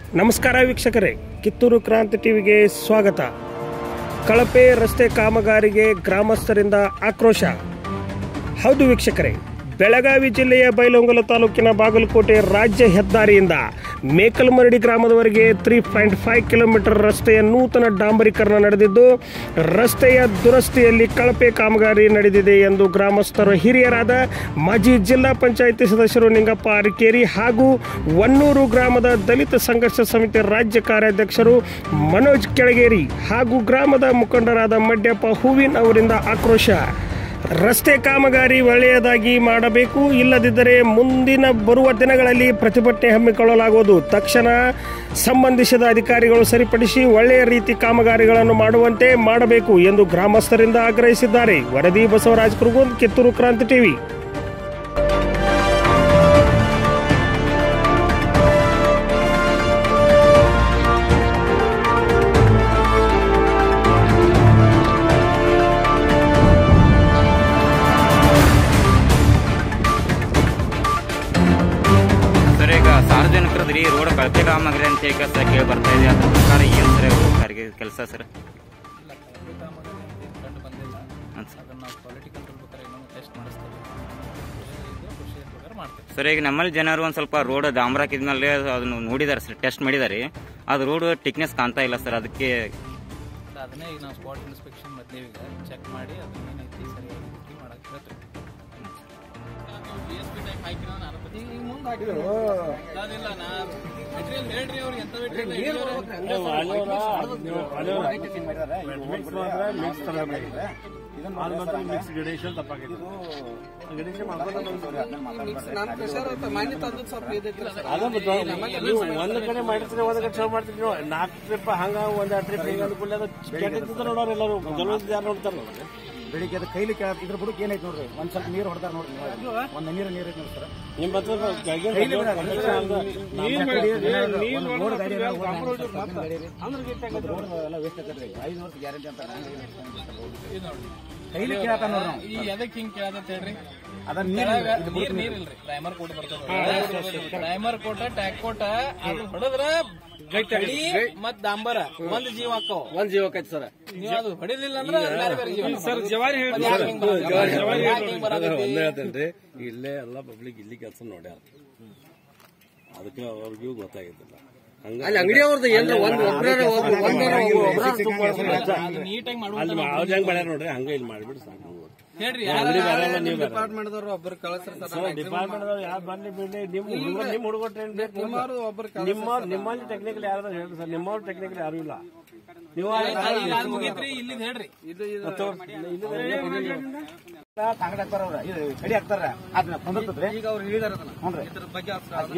ನಮಸ್ಕಾರ ವೀಕ್ಷಕರೇ ಕಿತ್ತೂರು ಕ್ರಾಂತಿ ಟಿವಿಗೆ ಸ್ವಾಗತ ಕಳಪೆ ರಸ್ತೆ ಕಾಮಗಾರಿಗೆ ಗ್ರಾಮಸ್ಥರಿಂದ ಆಕ್ರೋಶ ಹೌದು ವೀಕ್ಷಕರೇ ಬೆಳಗಾವಿ ಜಿಲ್ಲೆಯ ಬೈಲಹೊಂಗಲ ತಾಲೂಕಿನ ಬಾಗಲಕೋಟೆ ರಾಜ್ಯ ಹೆದ್ದಾರಿಯಿಂದ ಮೇಕಲ್ಮರಡಿ ಗ್ರಾಮದವರೆಗೆ ತ್ರೀ ಪಾಯಿಂಟ್ ಫೈವ್ ಕಿಲೋಮೀಟರ್ ರಸ್ತೆಯ ನೂತನ ಡಾಂಬರೀಕರಣ ನಡೆದಿದ್ದು ರಸ್ತೆಯ ದುರಸ್ತಿಯಲ್ಲಿ ಕಳಪೆ ಕಾಮಗಾರಿ ನಡೆದಿದೆ ಎಂದು ಗ್ರಾಮಸ್ಥರು ಹಿರಿಯರಾದ ಮಾಜಿ ಜಿಲ್ಲಾ ಪಂಚಾಯಿತಿ ಸದಸ್ಯರು ನಿಂಗಪ್ಪ ಅರಿಕೇರಿ ಹಾಗೂ ವನ್ನೂರು ಗ್ರಾಮದ ದಲಿತ ಸಂಘರ್ಷ ಸಮಿತಿ ರಾಜ್ಯ ಕಾರ್ಯಾಧ್ಯಕ್ಷರು ಮನೋಜ್ ಕೆಳಗೇರಿ ಹಾಗೂ ಗ್ರಾಮದ ಮುಖಂಡರಾದ ಮಡ್ಯಪ್ಪ ಹೂವಿನ್ ಅವರಿಂದ ಆಕ್ರೋಶ ರಸ್ತೆ ಕಾಮಗಾರಿ ಒಳ್ಳೆಯದಾಗಿ ಮಾಡಬೇಕು ಇಲ್ಲದಿದ್ದರೆ ಮುಂದಿನ ಬರುವ ದಿನಗಳಲ್ಲಿ ಪ್ರತಿಭಟನೆ ಹಮ್ಮಿಕೊಳ್ಳಲಾಗುವುದು ತಕ್ಷಣ ಸಂಬಂಧಿಸಿದ ಅಧಿಕಾರಿಗಳು ಸರಿಪಡಿಸಿ ಒಳ್ಳೆಯ ರೀತಿ ಕಾಮಗಾರಿಗಳನ್ನು ಮಾಡುವಂತೆ ಮಾಡಬೇಕು ಎಂದು ಗ್ರಾಮಸ್ಥರಿಂದ ಆಗ್ರಹಿಸಿದ್ದಾರೆ ವರದಿ ಬಸವರಾಜ್ ಕುರುಗುಂದ್ ಕಿತ್ತೂರು ಕ್ರಾಂತಿ ಟಿವಿ ಸರ್ ಈಗ ಸಾರ್ವಜನಿಕರದ್ರಿ ರೋಡ್ ಕಳಪೆ ಕಾಮಗಾರಿ ಅಂತ ಈಗ ಸರ್ ಕೇಳಿ ಬರ್ತಾ ಇದೆ ಅದ್ರ ಪ್ರಕಾರ ಏನು ಸರ್ ಸಾರಿಗೆ ಕೆಲಸ ಸರ್ ಇಲ್ಲ ಕಳಪೆ ಕಾಮಗಾರಿ ಅಂತ ಏನ್ ಕಂಡು ಬಂದಿಲ್ಲ ಹಾಂ ಸರ್ ಅದನ್ನ ನಾವು ಕ್ವಾಲಿಟಿ ಕಂಟ್ರೋಲ್ ಬೇಕಾದ್ರೆ ಇನ್ನೊಂದು ಟೆಸ್ಟ್ ಮಾಡಿಸ್ತೇವೆ ಪ್ರೊಸೀಜರ್ ಪ್ರಕಾರ ಮಾಡ್ತೇವೆ ಸರ್ ಈಗ ನಮ್ಮಲ್ಲಿ ಜನರು ಒಂದು ಸ್ವಲ್ಪ ರೋಡ್ ಡಾಂಬರ್ ಹಾಕಿದ್ಮೇಲೆ ಅದನ್ನು ನೋಡಿದ್ದಾರೆ ಸರ್ ಟೆಸ್ಟ್ ಮಾಡಿದ್ದಾರೆ ಅದು ರೋಡ್ ಟಿಕ್ನೆಸ್ ಕಾಣ್ತಾ ಇಲ್ಲ ಸರ್ ಅದಕ್ಕೆ ಅಲ್ಲ ಅದನ್ನೇ ಈಗ ನಾವು ಸ್ಪಾಟ್ ಇನ್ಸ್ಪೆಕ್ಷನ್ ಮತ್ತೆ ಈಗ ಚೆಕ್ ಮಾಡಿ ಅದನ್ನೇನೈತಿ ಸರಿಯಾಗಿ ರೀತಿ ಮಾಡಕ್ಕೆ ಹೇಳ್ತೇವೆ ಈಗ ಈಗ ಮುಂದೆ ಹಾಕಿದ್ರು ಅದಿಲ್ಲ ನಾ ಮೆಟೀರಿಯಲ್ ಹೇಳ್ರಿ ಅವ್ರಿಗೆ ಎಂತ ಒಂದ್ ಕಡೆ ಮಾಡಿರ್ತೀರಿ ಒಂದ್ ಕಡೆ ಚಲೋ ಮಾಡ್ತೀರಿ ನೀವು ನಾಲ್ಕು ಟ್ರಿಪ್ ಹಂಗ ಒಂದ್ ಟ್ರಿಪ್ ಹಿಂಗ ಅನ್ಕೊಳ್ಳಿ ಅದು ಕೆಟ್ಟಿದ್ದ ನೋಡೋರು ಎಲ್ಲರೂ ಜಲವಿದ್ದ ಯಾರು ನೋಡ್ತಾರ ಬೆಳಿಗ್ಗೆ ಅದು ಕೈಲಿ ಕೆ- ಇದ್ರ ಬುಡಕ್ ಏನೈತೆ ನೋಡ್ರಿ ಒಂದ್ ಸ್ವಲ್ಪ ನೀರು ಹೊಡ್ತಾರ ನೋಡ್ರಿ ನೀವು. ಒಂದ್ ನೀರು ನೀರ್ ಐತೆ ನೋಡಿ ಸರ್ ನಿಮ್ ಹತ್ರ ಕೆಳಗಿನ ಕೈಲಿ ಬಿಡಲ್ಲ. ಒಂದು ರೋಡ್ ಗಾಡಿ ಎಲ್ಲ ಹೋಗಿ ನಮ್ಮ ಗಾಡಿ ರೀ. ಮತ್ತೆ ರೋಡ್ ಎಲ್ಲ ವೇಸ್ಟ್ ಆಗ್ತದ್ರಿ ಐದು ವರ್ಷ ಗ್ಯಾರಂಟಿ ಅಂತ ಕೈಲಿ ಕೇಳತ್ತಾನ ನೋಡ್ರಿ ನಾವು. ಈ ಎದಕ್ ಹಿಂಗ್ ಕೇಳದ ಹೇಳ್ರಿ ಅದ ನೀರ್ ಕೆಳಗ ಇದು ನೀರ್ ನೀರ್ ಇಲ್ರಿ ಪ್ರೈಮರ್ ಕೋಟ್ ಬರ್ತದ ಪ್ರೈಮರ್ ಕೋಟ ಟ್ಯಾಕ್ ಕೋಟ ಅದು ಹೊಡೆದ್ರ ಗಡಿ ಮತ್ ಡಾಂಬರ ಒಂದ್ ಜೀವ ಹಾಕವ್ ಒಂದ್ ಜೀವ ಆಕೈತಿ ಸರ್ ನೀವು ಅದು ಹೊಡಿಲಿಲ್ಲ ಅಂದ್ರೆ ಬೇರೆ ಬೇರೆ ಜೀವ ಸರ್ ಜವಾರಿ ಅದ್ ಯಾಕ್ ಹಿಂಗ್ ಬರತ್ತೆ? ಯಾಕ್ ಹಿಂಗ್ ಬರತ್ತೆ? ಒಂದೇ ಹೇಳ್ತೇನ್ರಿ ಇಲ್ಲೇ ಎಲ್ಲ ಪಬ್ಲಿಕ್ ಇಲ್ಲಿ ಕೆಲಸ ನೋಡ್ಯಾರ ಅದಕ್ಕೆ ಅವ್ರಿಗೂ ಗೊತ್ತಾಗಿದ್ದಿಲ್ಲ ಹಂಗ ಅಲ್ಲಿ ಅಂಗಡಿ ಅವ್ರದ್ದು ಏನ್ರ ಒಂದ್ ಒಬ್ಬರ ಅದು ನೀಟಾಗಿ ಮಾಡುವಂತ ಅಲ್ಲಿ ಅವ್ರು ಹೆಂಗ್ ಮಾಡ್ಯಾರ ನೋಡ್ರಿ ಹಂಗ ಇಲ್ಲಿ ಮಾಡ್ಬಿಟ್ಟು ಸಾಕು ನಮ್ಗೆ. ಹೇಳ್ರಿ ಅಂಗಡಿ ಬರಲ್ಲ ನೀವು ಬರಲ್ಲ. ಡಿಪಾರ್ಟ್ಮೆಂಟ್ ಒಬ್ಬರು ಕಳಿಸ್ರಿ ಸರ್ ಡಿಪಾರ್ಟ್ಮೆಂಟ್ ಯಾರು ಬರ್ಲಿ ಬಿಡ್ಲಿ ನಿಮ್ ಹುಡುಗರು ನಿಮ್ ಹುಡುಗರು ಟ್ರೈನ್ ಬೇಕು ಒಬ್ಬರು ನಿಮ್ಮ ನಿಮ್ಮಲ್ಲಿ ಟೆಕ್ನಿಕಲ್ ಯಾರು ಹೇಳಿ ಸರ್ ನಿಮ್ಮವ್ರು ಟೆಕ್ನಿಕಲ್ ಯಾರು ಇಲ್ಲ ನೀವು ಮುಗೈತ್ರಿ ಇಲ್ಲಿ ಹೇಳ್ರಿ ತಂಗಡ ಹಾಕ್ತಾರ ಅವ್ರ ಇದು ಕಡಿ ಹಾಕ್ತಾರ ಅದನ್ನ ಕುಂದಿರ್ತದ್ರಿ ಈಗ ಅವ್ರು ಹೇಳಿದಾರ ಹ್ಞೂನ್ರಿ ಇದ್ರ ಬಗ್ಗೆ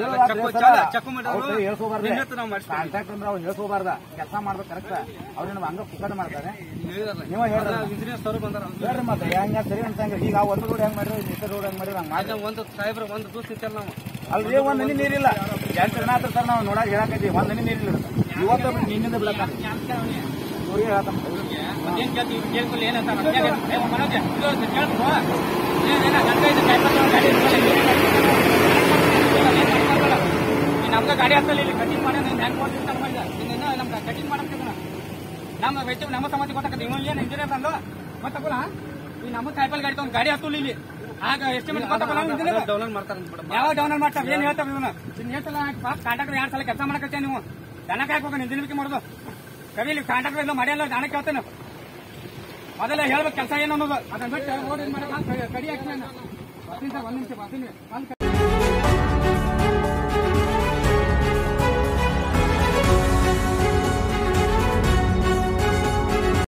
ಕಾಂಟ್ರಾಕ್ಟ್ ಅಂದ್ರೆ ಅವ್ರು ಹೇಳ್ಕೋಬಾರ್ದ ಕೆಲಸ ಮಾಡ್ಬೇಕು ಕರೆಕ್ಟ್ ಅವ್ರೇನು ಹಂಗ ಪುಕ್ಕಟ ಮಾಡ್ತಾರೆ ನೀವ ಹೇಳ್ರಿ ಇಂಜಿನಿಯರ್ ಸರ್ ಬಂದಾರ ಹೇಳ್ರಿ ಮತ್ತೆ ಹೆಂಗ ಸರಿ ಅಂತ ಈಗ ಆ ಒಂದು ರೋಡ್ ಹೆಂಗ್ ಮಾಡಿರೋ ಇಷ್ಟ ರೋಡ್ ಹೆಂಗ್ ಮಾಡಿರೋ ಹಂಗ ಮಾಡಿ ಒಂದು ಸಾಹೇಬ್ರ ಒಂದು ದೂಸ ಇತ್ತಲ್ಲ ನಾವು ಅಲ್ರಿ ಒಂದ್ ಹನಿ ನೀರಿಲ್ಲ ಎಂಟು ಜನ ಆತ್ರ ಸರ್ ನಾವು ನೋಡಕ್ ಹೇಳಕೈತಿ ಒಂದ್ ಹನಿ ನೀರಿಲ್ಲ ಇವತ್ತು ನಿನ್ನಿಂದ ಬಿಡಕ ಇವ್ರಿಗೆ ಹೇಳ್ತಾನ ಏನ್ ಕೇಳ್ತಿ ಕೇಳ್ಕೊಳ್ಳಿ ಏನಂತ ಮನೋಜ್ ಕೇಳ್ಕೊ ಏನೇನ ಗಂಟೆ ಇದು ಗಾಡಿ ನಮ್ಗೆ ಗಾಡಿ ಹತ್ತಲ್ಲ ಇಲ್ಲಿ ಕಟಿಂಗ್ ಮಾಡಿ ನೀನ್ ಹೆಂಗ್ ಕೊಡ್ತೀನಿ ಅಂತ ಮಾಡಿದ ನಿನ್ನ ನಮ್ಗೆ ಕಟಿಂಗ್ ಮಾಡಕ್ಕೆ ನಮ್ಮ ವೆಚ್ಚ ನಮ್ಮ ಸಮಾಜ ಗೊತ್ತಾಗತ್ತೆ ಇವ ಏನು ಇಂಜಿನಿಯರ್ ಬಂದು ಗೊತ್ತಾಗಲ್ಲ ಈ ನಮ್ಮ ಸೈಕಲ್ ಗಾಡಿ ತಗೊಂಡು ಗಾಡಿ ಹತ್ತಲ್ಲ ಇಲ್ಲಿ ಆಗ ಎಸ್ಟಿಮೇಟ್ ಗೊತ್ತಾಗಲ್ಲ ಡೌನ್ಲೋಡ್ ಮಾಡ್ತಾರೆ ಯಾವ ಡೌನ್ಲೋಡ್ ಮಾಡ್ತಾರೆ ಏನ್ ಹೇಳ್ತಾರೆ ಇವನು ಇನ್ನು ಎಷ್ಟು ಸಲ ಕಾಂಟ್ರಾಕ್ಟರ್ ಎರಡು ಸಲ ಕೆಲಸ ಮಾಡಕತ್ತೆ ನೀವು ದನಕ್ಕೆ ಹಾಕ್ಬೇಕು ನಿಂದಿನ ಬಿಕ್ಕಿ ಮಾಡೋದು ಕವಿ ಇಲ್ಲಿ ಕಾಂಟ್ರಾಕ್ಟರ್ ಎಲ್ಲ ಮಾಡಿಯಲ್ಲ ದನಕ್ಕೆ ಹೇಳ್ತೇನೆ ಮೊದಲ ಹೇಳ್ಬೇಕು ಕೆಲಸ ಏನು ಅನ್ನೋದು ಅದನ್ನ ಬಿಟ್ಟು ಓಡಿ ಮಾಡಕ್ಕೆ ಕಡಿ ಹಾಕಿ ಒಂದ್ ನಿಮಿಷ ಒಂದ್ ನಿಮಿಷ